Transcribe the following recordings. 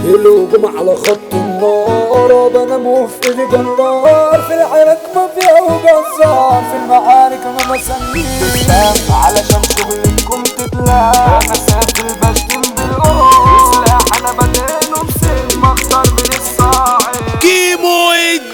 الهجوم على خط النار بنام في ايدي جرار في العراك ما فيها وجزار في المعارك ما بسميش علشان شغلكم تتلاقى انا سافر بشتم بالقرب سلاح انا بدينه بسلم اخطر من الصاعد كيمو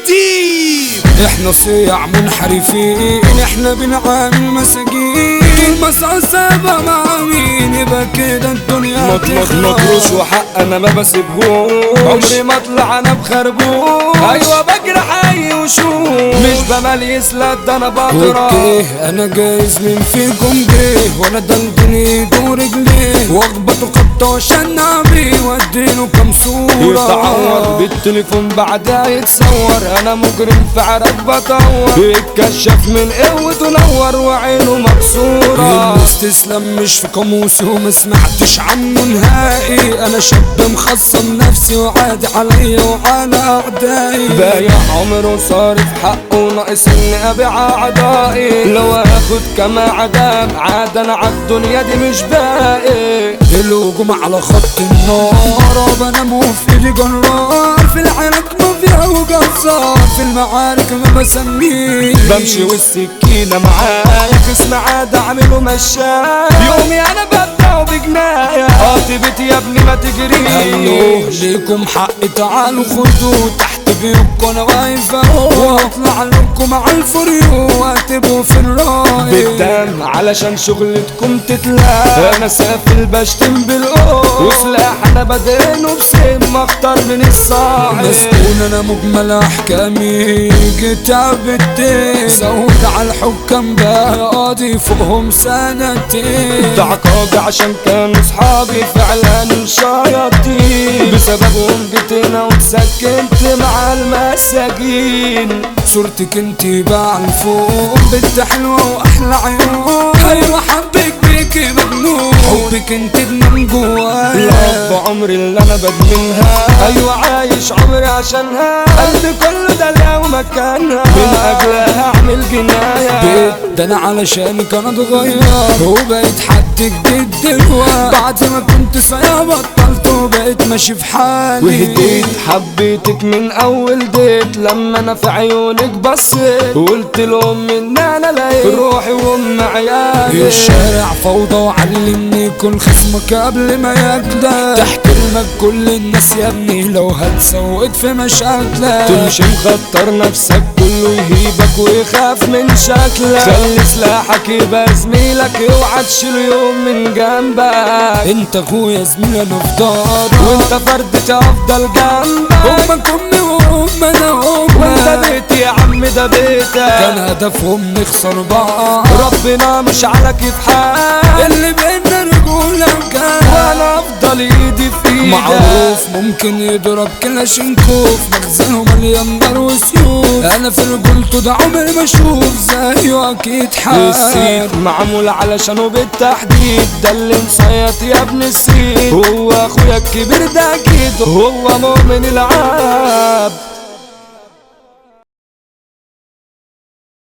الديب احنا صياع منحرفين احنا بنعامل مساجين طول ما سعسابة مع مين يبقى كده الدنيا مط مط مطروش وحق انا ما بسيبهوش عمري ما اطلع انا بخربوش ايوه بجري حي وشوش مش بمليس لا ده انا بضرب اوكي انا جايز من فيكم جه وانا دندن ايده ورجليه واخبطه خبطه عشان نعبي واديله كام صورة يتعور بالتليفون بعدها يتصور انا مجرم في عرق بطور يتكشف من قوته نور وعينه مكسورة الناس تسلم مش في قاموسي وما سمعتش عنه نهائي انا شاب مخصم نفسي وعادي عليا وعلى اعدائي بايع عمره صارف حقه ناقص اني ابيع اعدائي لو اخد كما عدام عاد انا عالدنيا دي مش باقي الهجوم على خط النار بنام في ايدي جرار في العراك ما فيها وجزار في المعارك ما بسميه بمشي والسكينة معايا خصم عاد اعمله مشاية يومي انا ببدأ بجناية قاطبت يا ابني ما ايوه تجريش ليكم حق تعالوا خدوا تحت بيوتكم انا واقف اهو واطلع لكم على الفريو واتبقوا في الراي بالدم علشان شغلتكم تتلاقى انا سافل بشتم بالقوة وسلاح انا بدينه بسم اخطر من الصاعد مسؤول انا مجمل احكامي كتاب الدين زود على الحكام بقى قاضي فوقهم سنتين ده عقابي عشان كانوا صحابي فعلا شياطين بسببهم جيت هنا واتسكنت مع المساجين صورتك انتي بقى على الفوق بنت حلوة واحلى عيون ايوه حبك بيكي مجنون حبك انت جنان جوايا الأب عمري اللي أنا بدمنها أيوة عايش عمري عشانها قلبي كله ده لو مكانها من أجلها أعمل جناية بيت ده انا علشانك انا اتغير وبقيت حد جديد دلوقتي بعد ما كنت صايع بطلت وبقيت ماشي في حالي وهديت حبيتك من أول ديت لما أنا في عيونك بصيت وقلت لهم إن أنا لقيت روحي وأم عيالي الشارع فوضى وعلمني كل خصمك قبل ما ياكلك تحترمك كل الناس يا ابني لو هتسوق في مشاكلك تمشي مخطر نفسك كله يهيبك ويخاف من شكلك خلي سلاحك يبقى زميلك اوعى تشيل يوم من جنبك انت اخويا زميلي انا في دارك وانت فردك افضل جنبك امك امي وام انا وانت امك بيتي يا عم ده بيتك كان هدفهم نخسر بعض ربنا مش على كيف حال اللي بينا رجولة كان وانا افضل ايدي في ايدك معروف ممكن يضرب كلاشينكوف مخزنه مليان نار وسيوف انا في رجولته ده عمري ما اشوف زيه اكيد السيف حار معمول علشانه بالتحديد ده اللي مصيط يا ابن السيف هو اخويا الكبير ده اكيد هو مؤمن العاب